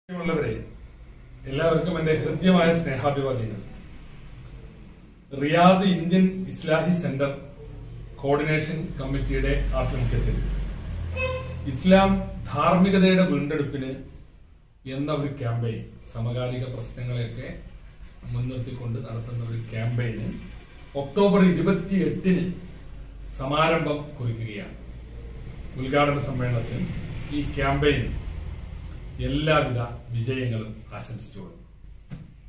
പ്രിയമുള്ളവരെ എല്ലാവർക്കും എന്റെ ഹൃദ്യമായ സ്നേഹാഭിവാദ്യങ്ങൾ Riyadh Indian Islahi centre coordination കമ്മിറ്റിയുടെ ആഭിമുഖ്യത്തിൽ ഇസ്ലാം ധാർമ്മികതയുടെ വീണ്ടെടുപ്പിന് എന്ന ഒരു ക്യാമ്പയിൻ സമകാലിക പ്രശ്നങ്ങളെയൊക്കെ മുൻനിർത്തിക്കൊണ്ട് നടത്തുന്ന ഒരു ക്യാമ്പയിന് ഒക്ടോബർ ഇരുപത്തിയെട്ടിന് സമാരംഭം കുറിക്കുകയാണ് ഉദ്ഘാടന സമ്മേളനത്തിൽ ഈ ക്യാമ്പയിൻ എല്ലാവിധ വിജയങ്ങളും ആശംസിച്ചുകൊണ്ട്